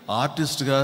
ఆర్టిస్ట్గా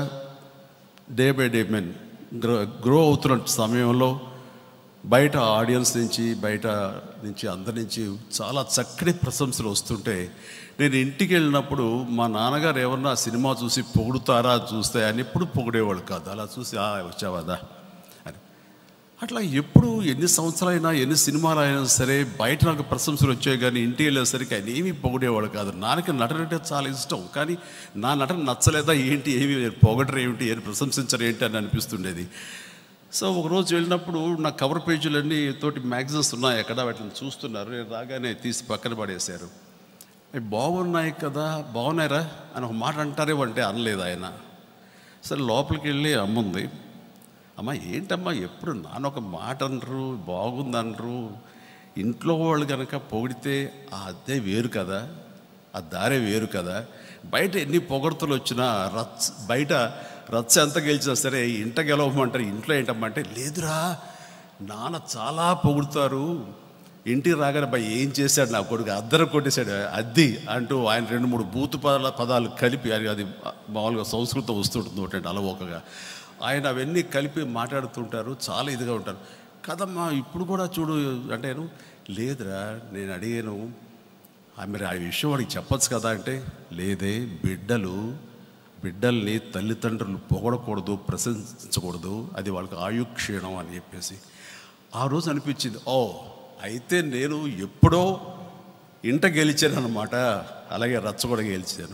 day by day men grow grow అవుతున్న సమయంలో బయట ఆడియన్స్ నుంచి బయట నుంచి అందరి నుంచి చాలా చక్కటి ప్రశంసలు వస్తుంటే నేను ఇంటికి వెళ్ళినప్పుడు మా నాన్నగారు ఏమన్నా సినిమా చూసి పొగుడుతారా చూస్తే అని ఎప్పుడు పొగిడేవాళ్ళు కాదు అలా చూసి "ఆ, వచ్చావాదా అని అట్లా ఎప్పుడు ఎన్ని సంవత్సరాలైనా ఎన్ని సినిమాలు అయినా సరే బయట నాకు ప్రశంసలు వచ్చాయి కానీ ఇంటికి వెళ్ళేసరికి ఆయన ఏమీ పొగిడేవాడు కాదు నాకు నటన అంటే చాలా ఇష్టం కానీ నా నటన నచ్చలేదా ఏంటి ఏమి పొగడరు ఏమిటి ఏమి ప్రశంసించరు ఏంటి అని అనిపిస్తుండేది సో ఒకరోజు వెళ్ళినప్పుడు నా కవర్ పేజీలన్నీ తోటి మ్యాగజైన్స్ ఉన్నాయి ఎక్కడ వాటిని చూస్తున్నారు నేను రాగానే తీసి పక్కన పడేశారు అవి బాగున్నాయి కదా బాగున్నాయిరా అని ఒక మాట అంటారేమో అంటే అనలేదు ఆయన సరే లోపలికి వెళ్ళి అమ్ముంది అమ్మ ఏంటమ్మా ఎప్పుడు నాన్న ఒక మాట అనరు బాగుందనరు ఇంట్లో వాళ్ళు కనుక పొగిడితే ఆ అదే వేరు కదా ఆ దారే వేరు కదా బయట ఎన్ని పొగడ్తలు వచ్చినా రచ్చ బయట రచ్చ ఎంత గెలిచినా సరే ఇంట గెలవమంటారు ఇంట్లో ఏంటమ్మా అంటే లేదురా నాన్న చాలా పొగుడుతారు ఇంటికి రాగానే అబ్బాయి ఏం చేశాడు నా కొడుకు అద్దరు కొట్టేశాడు అద్ది అంటూ ఆయన రెండు మూడు బూతు పదాల పదాలు కలిపి అది అది మామూలుగా సంస్కృతం వస్తుంటుంది ఒకటి అలవోకగా ఆయన అవన్నీ కలిపి మాట్లాడుతుంటారు చాలా ఇదిగా ఉంటారు కదమ్మా ఇప్పుడు కూడా చూడు అంటేను లేదురా నేను అడిగాను "ఆ, మరి ఆ విషయం వాడికి చెప్పొచ్చు కదా అంటే లేదే బిడ్డలు బిడ్డల్ని తల్లిదండ్రులు పొగడకూడదు ప్రశంసించకూడదు అది వాళ్ళకి ఆయుక్షీణం అని చెప్పేసి ఆ రోజు అనిపించింది ఓ అయితే నేను ఎప్పుడో ఇంట గెలిచాను అనమాట అలాగే రచ్చ కూడా గెలిచాను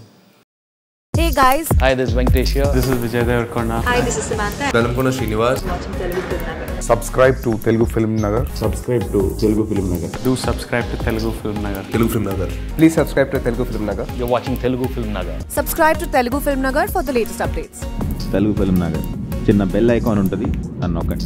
Hey guys, Hi, this is Venkatesh here. This is Vijay Devarkonda. hi, this is Samantha. Velankonda Srinivas subscribe to Telugu Film Nagar. Subscribe to Telugu film Nagar Do subscribe to Telugu Film Nagar. Telugu film Nagar Please subscribe to Telugu Film Nagar. You're watching Telugu Film Nagar. Subscribe to Telugu Film Nagar for the latest updates. Telugu film Nagar చిన్న bell icon ఉంటుంది అని నొక్కండి